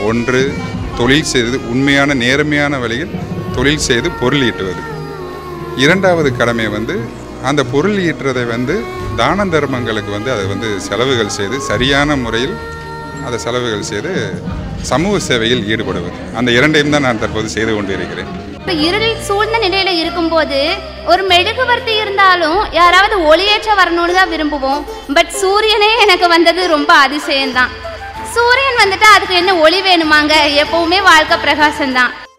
ஒன்று தொழில் செய்து உண்மையான நேர்மையான வழியில் தொழில் செய்து பொருள் ஈட்டுவது இரண்டாவது கடமை வந்து அந்த பொருள் ஈட்டுறதை வந்து தான தர்மங்களுக்கு வந்து அதை வந்து செலவுகள் செய்து சரியான முறையில் அதை செலவுகள் செய்து சமூக சேவையில் ஈடுபடுவது அந்த இரண்டையும் தான் நான் தற்போது செய்து கொண்டிருக்கிறேன் இப்ப இருளில் சூழ்ந்த நிலையில இருக்கும்போது ஒரு மெழுகுவர்த்தி இருந்தாலும் யாராவது ஒளியேற்ற வரணும்னு தான் விரும்புவோம் பட் சூரியனே எனக்கு வந்தது ரொம்ப அதிசயம்தான் சூரியன் வந்துட்டு அதுக்கு என்ன ஒளி வேணுமாங்க எப்பவுமே வாழ்க்கை பிரகாசம்தான்